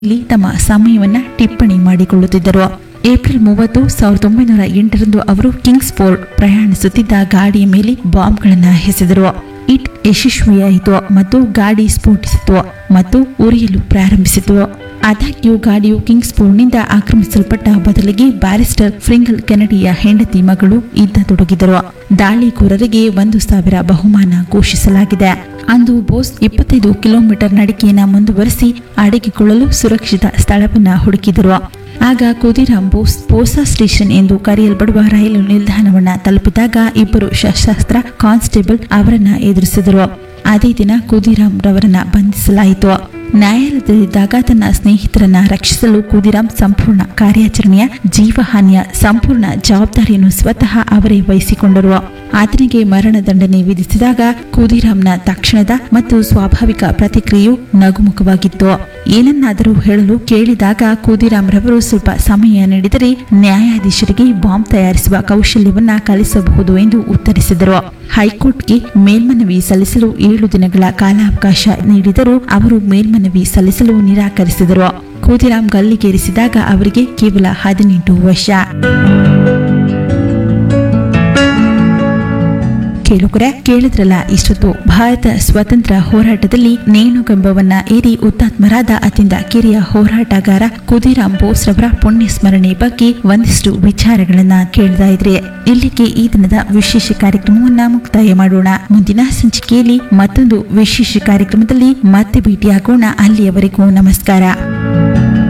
ಇಲ್ಲಿ ತಮ್ಮ ಸಮಯವನ್ನ ಟಿಪ್ಪಣಿ ಮಾಡಿಕೊಳ್ಳುತ್ತಿದ್ದರು ಏಪ್ರಿಲ್ ಮೂವತ್ತು ಸಾವಿರದ ಒಂಬೈನೂರ ಎಂಟರಂದು ಅವರು ಕಿಂಗ್ಸ್ ಫೋರ್ಡ್ ಪ್ರಯಾಣಿಸುತ್ತಿದ್ದ ಗಾಡಿಯ ಮೇಲೆ ಬಾಂಬ್ಗಳನ್ನು ಎಸೆದರು ಇಟ್ ಯಶಸ್ವಿಯಾಯಿತು ಮತ್ತು ಗಾಡಿ ಸ್ಫೋಟಿಸಿತು ಮತ್ತು ಉರಿಯಲು ಪ್ರಾರಂಭಿಸಿತು ಆದಾಗ್ಯೂ ಗಾಡಿಯು ಕಿಂಗ್ಸ್ ಫೋರ್ಡ್ನಿಂದ ಆಕ್ರಮಿಸಲ್ಪಟ್ಟ ಬದಲಿಗೆ ಬ್ಯಾರಿಸ್ಟರ್ ಫ್ರಿಂಗಲ್ ಕೆನಡಿಯ ಹೆಂಡತಿ ಮಗಳು ಇದ್ದ ತೊಡಗಿದರು ದಾಳಿಕೋರರಿಗೆ ಒಂದು ಸಾವಿರ ಬಹುಮಾನ ಘೋಷಿಸಲಾಗಿದೆ ಅಂದು ಬೋಸ್ ಇಪ್ಪತ್ತೈದು ಕಿಲೋಮೀಟರ್ ನಡಿಗೆಯನ್ನ ಮುಂದುವರೆಸಿ ಅಡಗಿಕೊಳ್ಳಲು ಸುರಕ್ಷಿತ ಸ್ಥಳವನ್ನ ಹುಡುಕಿದರು ಆಗ ಕುದಿರಾಮ್ ಬೋಸ್ ಪೋಸಾ ಸ್ಟೇಷನ್ ಎಂದು ಕರೆಯಲ್ಪಡುವ ರೈಲು ನಿಲ್ದಾಣವನ್ನ ತಲುಪಿದಾಗ ಇಬ್ಬರು ಸಶಸ್ತ್ರ ಕಾನ್ಸ್ಟೇಬಲ್ ಅವರನ್ನ ಎದುರಿಸಿದರು ಅದೇ ದಿನ ಕುದಿರಾಮ್ ರವರನ್ನ ಬಂಧಿಸಲಾಯಿತು ನ್ಯಾಯಾಲಯದಲ್ಲಿದ್ದಾಗ ತನ್ನ ಸ್ನೇಹಿತರನ್ನ ರಕ್ಷಿಸಲು ಕುದಿರಾಮ್ ಸಂಪೂರ್ಣ ಕಾರ್ಯಾಚರಣೆಯ ಜೀವಹಾನಿಯ ಸಂಪೂರ್ಣ ಜವಾಬ್ದಾರಿಯನ್ನು ಸ್ವತಃ ಅವರೇ ವಹಿಸಿಕೊಂಡರು ಆತನಿಗೆ ಮರಣದಂಡನೆ ವಿಧಿಸಿದಾಗ ಕುದಿರಾಮ್ನ ತಕ್ಷಣದ ಮತ್ತು ಸ್ವಾಭಾವಿಕ ಪ್ರತಿಕ್ರಿಯೆಯು ನಗುಮುಖವಾಗಿತ್ತು ಏನನ್ನಾದರೂ ಹೇಳಲು ಕೇಳಿದಾಗ ಕುದಿರಾಮ್ ರವರು ಸ್ವಲ್ಪ ಸಮಯ ನೀಡಿದರೆ ನ್ಯಾಯಾಧೀಶರಿಗೆ ಬಾಂಬ್ ತಯಾರಿಸುವ ಕೌಶಲ್ಯವನ್ನ ಕಲಿಸಬಹುದು ಎಂದು ಉತ್ತರಿಸಿದರು ಹೈಕೋರ್ಟ್ಗೆ ಮೇಲ್ಮನವಿ ಸಲ್ಲಿಸಲು ಏಳು ದಿನಗಳ ಕಾಲಾವಕಾಶ ನೀಡಿದರೂ ಅವರು ಮೇಲ್ಮನವಿ ಸಲ್ಲಿಸಲು ನಿರಾಕರಿಸಿದರು ಖುದಿರಾಮ್ ಗಲ್ಲಿಗೇರಿಸಿದಾಗ ಅವರಿಗೆ ಕೇವಲ ಹದಿನೆಂಟು ವರ್ಷ ಕೇಳುಗರೆ ಕೇಳಿದ್ರಲ್ಲ ಇಷ್ಟೊತ್ತು ಭಾರತ ಸ್ವತಂತ್ರ ಹೋರಾಟದಲ್ಲಿ ನೇಣುಗಂಬವನ್ನ ಏರಿ ಹುತಾತ್ಮರಾದ ಅತ್ಯಂತ ಕಿರಿಯ ಹೋರಾಟಗಾರ ಕುದಿರಾಮ್ ಬೋಸ್ ರವರ ಪುಣ್ಯ ಸ್ಮರಣೆ ಬಗ್ಗೆ ಒಂದಿಷ್ಟು ವಿಚಾರಗಳನ್ನ ಕೇಳ್ತಾ ಇದ್ರೆ ಇಲ್ಲಿಗೆ ಈ ದಿನದ ವಿಶೇಷ ಕಾರ್ಯಕ್ರಮವನ್ನ ಮುಕ್ತಾಯ ಮಾಡೋಣ ಮುಂದಿನ ಸಂಚಿಕೆಯಲ್ಲಿ ಮತ್ತೊಂದು ವಿಶೇಷ ಕಾರ್ಯಕ್ರಮದಲ್ಲಿ ಮತ್ತೆ ಭೇಟಿಯಾಗೋಣ ಅಲ್ಲಿಯವರೆಗೂ ನಮಸ್ಕಾರ